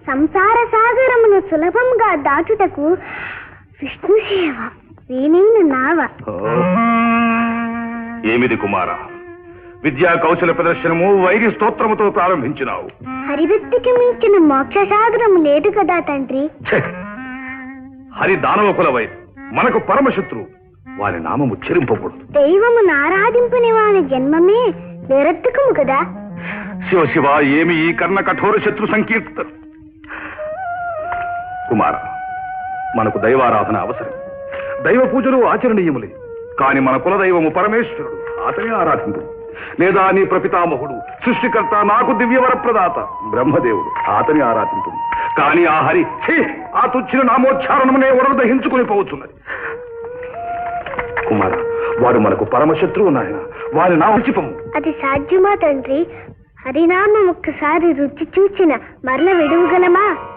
సంసార సాగరమును సులభంగా దాటుటకు విష్ణు సేవ వీణైన నావ ఓ. ఏమిది కుమార విద్యా కౌశల ప్రదర్శనము వైరి స్తోత్రముతో ప్రారంభించినావు హరిభక్తికి మించిన మోక్ష సాగరము లేదు కదా తండ్రి ఛే! హరి దానవ కులవై మనకు పరమశత్రు వారి నామము చెరింపకూడదు దైవమును ఆరాధింపని వాని జన్మమే నిరర్థకము కదా శివ శివ ఏమి ఈ కర్ణ కఠోర శత్రు సంకీర్తన కుమార మనకు దైవారాధన అవసరం దైవ పూజలు ఆచరణీయములే కాని మన కులదైవము పరమేశ్వరుడు అతనే ఆరాధింపు లేదా నీ ప్రపితామహుడు సృష్టికర్త నాకు దివ్యవర ప్రదాత బ్రహ్మదేవుడు అతని ఆరాధింపు కాని ఆ హరి ఛీ, ఆ తుచ్చిన నామోచ్చారణమునే ఒడలు దహించుకుని పోవచ్చున్నది కుమార వాడు మనకు పరమశత్రువు నాయన వారి నా ఉచిపము అది సాధ్యమా తండ్రి హరినామం ఒక్కసారి రుచి చూచిన మరల విడువగలమా